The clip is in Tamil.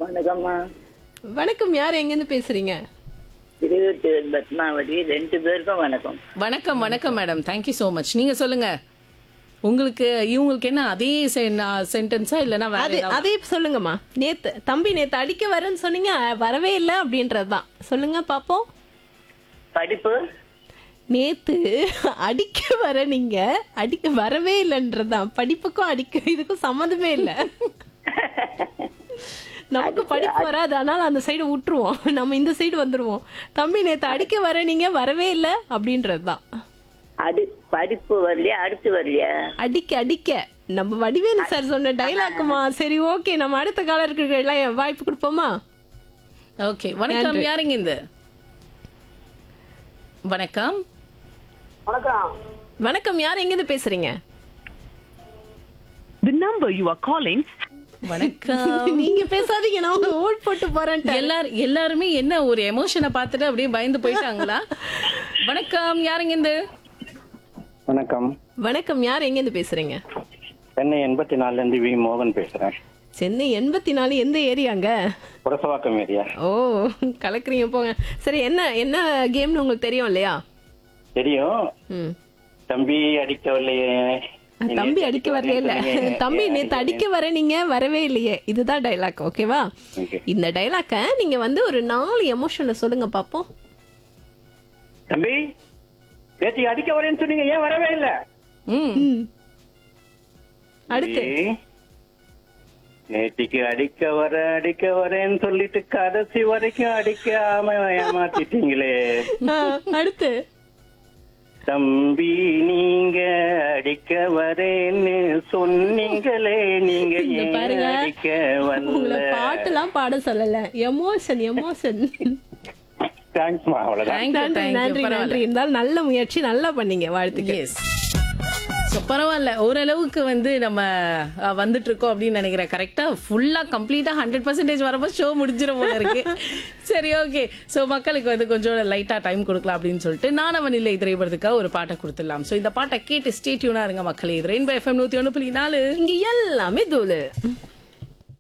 வணக்கம்மா வணக்கம் யார் எங்கேருந்து பேசுறீங்க திருவத்தூர் பத்மாவதி ரெண்டு பேருக்கும் வணக்கம் வணக்கம் வணக்கம் மேடம் தேங்க்யூ ஸோ மச் நீங்க சொல்லுங்க உங்களுக்கு இவங்களுக்கு என்ன அதே சென்டென்ஸா இல்லனா வேற அது ஏதாவது? அதே சொல்லுங்கம்மா நேத்து தம்பி நேத்து அடிக்க வரேன்னு சொன்னீங்க அஹ், வரவே இல்லை அப்படின்றதுதான் சொல்லுங்க பாப்போம் படிப்பு நேத்து அடிக்க வர நீங்க அடிக்க வரவே இல்லைன்றதுதான் படிப்புக்கும் அடிக்க இதுக்கும் சம்மந்தமே இல்லை நமக்கு படிப்பு வராது அதனால அந்த சைடு விட்டுருவோம் நம்ம இந்த சைடு வந்துருவோம் தம்பி நேத்து அடிக்க வர நீங்க வரவே இல்லை அப்படின்றதுதான் அடி படிப்பு வரலையா அடுத்து வரலையா அடிக்க அடிக்க நம்ம வடிவேலு சார் சொன்ன டைலாக்குமா சரி ஓகே நம்ம அடுத்த காலருக்கு எல்லாம் வாய்ப்பு கொடுப்போமா ஓகே வணக்கம் யாருங்க இந்த வணக்கம் வணக்கம் வணக்கம் யார் எங்கிருந்து பேசுறீங்க The number you are calling வணக்கம் நீங்க பேசாதீங்க நான் உங்க ஓட் போட்டு போறேன் எல்லாரும் எல்லாருமே என்ன ஒரு எமோஷனை பார்த்துட்டு அப்படியே பயந்து போயிட்டாங்களா வணக்கம் யாருங்க இந்த வணக்கம் வணக்கம் யார் எங்கிருந்து பேசுறீங்க சென்னை எண்பத்தி நாலுல இருந்து வி மோகன் பேசுறேன் சென்னை எண்பத்தி நாலு எந்த ஏரியாங்க புரசவாக்கம் ஏரியா ஓ கலக்குறீங்க போங்க சரி என்ன என்ன கேம்னு உங்களுக்கு தெரியும் இல்லையா தெரியும் ம் தம்பி அடிக்க வரலையே நீ தம்பி நேத்து அடிக்க வரவே இல்ல வரலையே. தம்பி நேத்து அடிக்க வர நீங்க வரவே இல்லையே இதுதான் டைலாக் ஓகேவா Okay. இந்த டைலாக்க நீங்க வந்து ஒரு நாலு எமோஷன்ல சொல்லுங்க பாப்போம் தம்பி நேற்று அடிக்க வரேன்னு சொன்னீங்க ஏன் வரவே இல்ல ம் ம். அடுத்து தம்பி, நேத்திக்கு அடிக்க வர அடிக்க வரேன்னு சொல்லிட்டு கடைசி வரைக்கும் அடிக்காம ஏமாத்திட்டீங்களே ஆ, அடுத்து தம்பி நீங்க அடிக்க வரேன்னு சொன்னீங்களே நீங்க இங்க ஏன் பாருங்க அடிக்க உங்களை வரல பாட்டுலாம் பாட சொல்லல எமோஷன் எமோஷன் தேங்க்ஸ்மா அவ்வளவுதான் தேங்க்யூ நன்றி தேங்க்யூ நன்றி பரவாயில்ல நன்றி இருந்தாலும் நல்ல முயற்சி நல்லா பண்ணீங்க வாழ்த்துக்கள் எஸ் ஸோ பரவாயில்ல ஓரளவுக்கு வந்து நம்ம அஹ், வந்துட்டு இருக்கோம் அப்படின்னு நினைக்கிறேன் கரெக்டா ஃபுல்லா கம்ப்ளீட்டா ஹண்ட்ரட் பர்சன்டேஜ் வரப்போ ஷோ முடிஞ்சிடும் போல இருக்கு சரி ஓகே ஸோ மக்களுக்கு வந்து கொஞ்சம் லைட்டா டைம் கொடுக்கலாம் அப்படின்னு சொல்லிட்டு நான் அவன் இல்லை திரைப்படத்துக்காக ஒரு பாட்டை கொடுத்துடலாம் ஸோ இந்த பாட்டை கேட்டு ஸ்டே டியூனா இருங்க மக்களே இது ரெயின்போ எஃப்எம் நூத்தி ஒன்று புள்ளி நாலு இங்க எல்லாமே தூளு